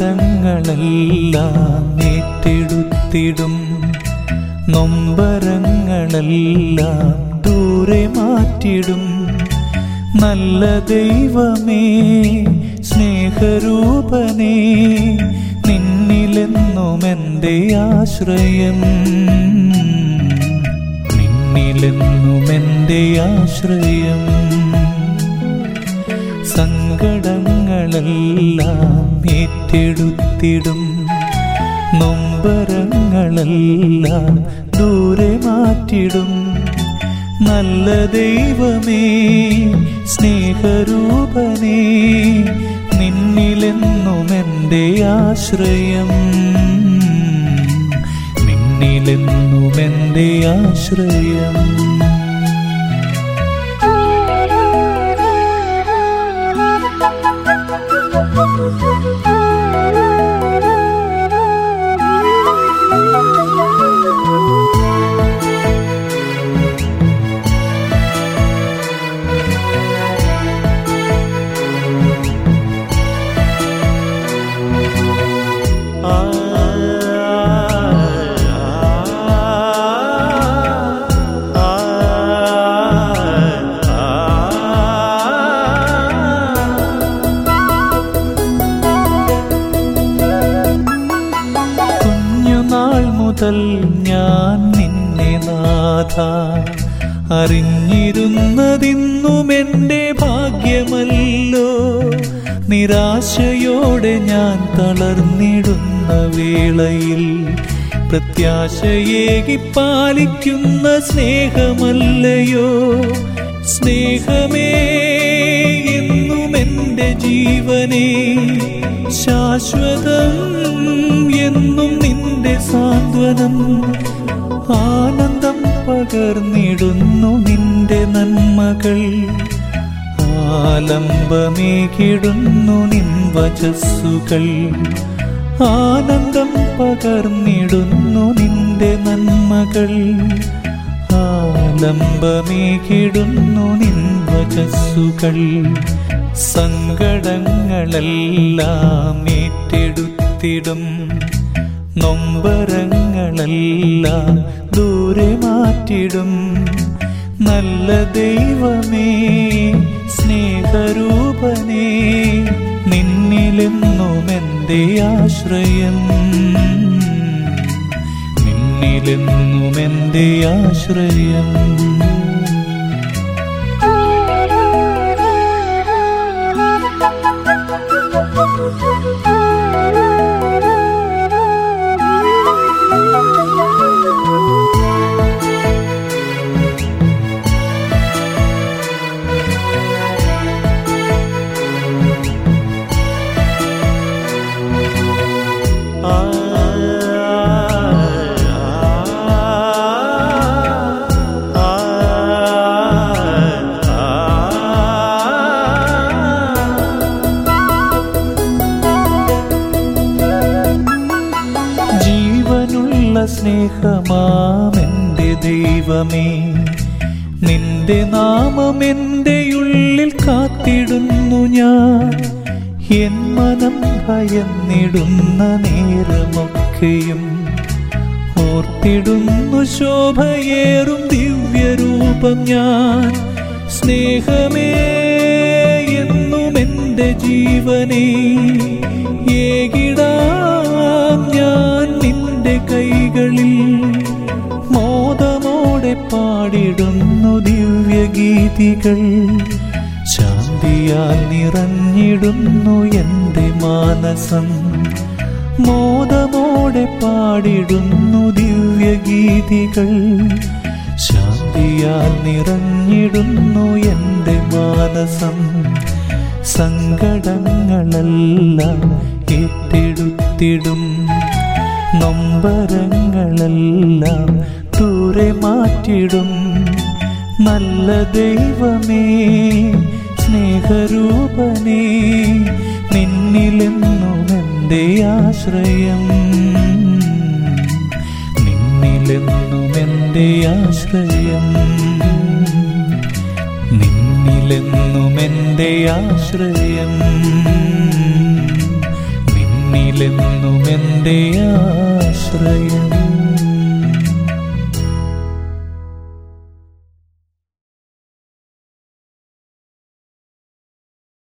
സങ്കടങ്ങളെല്ലാം ഏറ്റെടുത്തിടും നൊമ്പരങ്ങളെല്ലാം ദൂരെ മാറ്റിടും നല്ല ദൈവമേ സ്നേഹരൂപനേ നിന്നിലെന്നും എൻ്റെ ആശ്രയം നിന്നിലെന്നും എൻ്റെ ആശ്രയം സങ്കടങ്ങളെല്ലാം ഏറ്റെടുത്തിടും നൊമ്പരങ്ങളെല്ലാം ദൂരെ മാറ്റിടും നല്ല ദൈവമേ സ്നേഹരൂപനേ നിന്നിലെന്നും എൻ്റെ ആശ്രയം നിന്നിലെന്നും എൻ്റെ ആശ്രയം കുഞ്ഞുനാൾ മുതൽ ഞാൻ നിന്നെ നാഥ അറിഞ്ഞിരുന്നതിന്നും എൻ്റെ ഭാഗ്യമല്ലോ നിരാശയോടെ ഞാൻ തളർന്നിടുന്ന വേളയിൽ പ്രത്യാശയേകി പാലിക്കുന്ന സ്നേഹമല്ലയോ സ്നേഹമേ എന്നും എൻ്റെ ജീവനേ ശാശ്വതം എന്നും നിന്റെ സാന്ത്വനം ആനന്ദം പകർന്നിടുന്നു നിന്റെ നന്മകൾ ആലംബമേകിടുന്നു നിൻ വചസ്സുകൾ ആനന്ദം പകർന്നിടുന്നു നിന്റെ നന്മകൾ ആലംബമേകിടുന്നു നിൻ വചസ്സുകൾ സങ്കടങ്ങളെല്ലാം ഏറ്റെടുത്തിടും നൊമ്പരങ്ങളെല്ലാം ദൂരെ മാറ്റിടും നല്ല ദൈവമേ സ്നേഹരൂപനേ നിന്നിലെന്നും എൻ്റെ ആശ്രയം നിന്നിലെന്നും എൻ്റെ ആശ്രയം ജീവനുള്ള സ്നേഹമാമെൻ്റെ ദൈവമേ നിന്റെ നാമം എൻ്റെ ഉള്ളിൽ കാത്തിടുന്നു ഞാൻ എൻ മനം ഭയന്നിടുന്ന നേരമൊക്കെയും ഓർത്തിടുന്നു ശോഭയേറും ദിവ്യരൂപം ഞാൻ സ്നേഹമേ എന്നും എൻ്റെ ജീവനേ ഏകിടാം ഞാൻ നിന്റെ കൈകളിൽ മോദമോടെ പാടിടുന്നു ദിവ്യഗീതികൾ ശാന്തിയാൽ നിറഞ്ഞിടുന്നു എൻ്റെ മാനസം മോദമോടെ പാടിടുന്നു ദിവ്യഗീതികൾ ശാന്തിയാൽ നിറഞ്ഞിടുന്നു എൻ്റെ മാനസം സങ്കടങ്ങളെല്ലാം ഏറ്റെടുത്തിടും നൊമ്പരങ്ങളെല്ലാം ദൂരെ മാറ്റിടും നല്ല ദൈവമേ സ്നേഹരൂപനേ നിന്നിലെന്നും എൻ്റെ ആശ്രയം നിന്നിലെന്നും എൻ്റെ ആശ്രയം നിന്നിലെന്നും എൻ്റെ ആശ്രയം നിന്നിലെന്നും എന്നിലെന്നും എൻ്റെ ആശ്രയം